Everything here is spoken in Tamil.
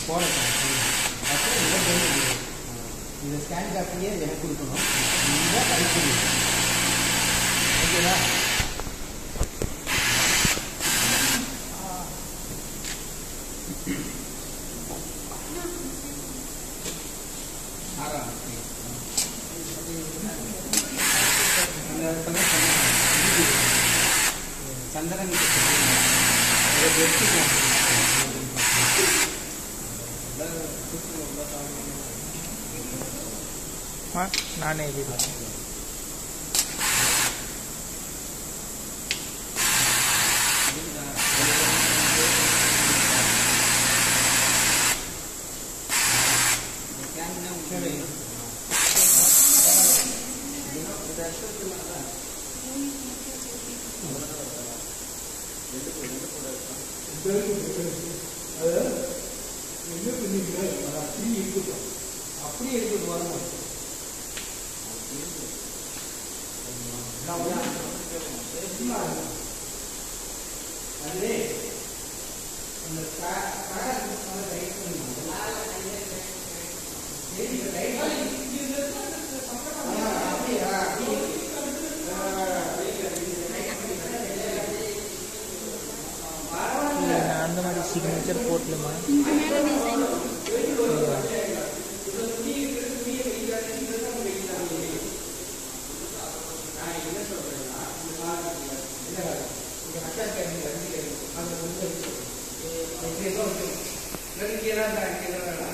போடட்டும் அப்புறம் இதை பண்ணி இதை ஸ்கேன் காப்பியே எனக்கு கொடுக்கணும் இதுதான் கடைசி ஓகேவா ஆறாம் அந்த சமயம் சொன்னாங்க. இது, சந்திரன் கிட்ட சொல்லியிருந்தாங்க. அதை வெட்டிக்கலாம். हाँ नाने भी था அப்படியே எடுத்துட்டு வரணும் அது அந்த இல்லை நான் அந்த மாதிரி சிக்னேச்சர் போடலுமா இங்க மேல டிசைன் இங்கே தான் இங்கே தான்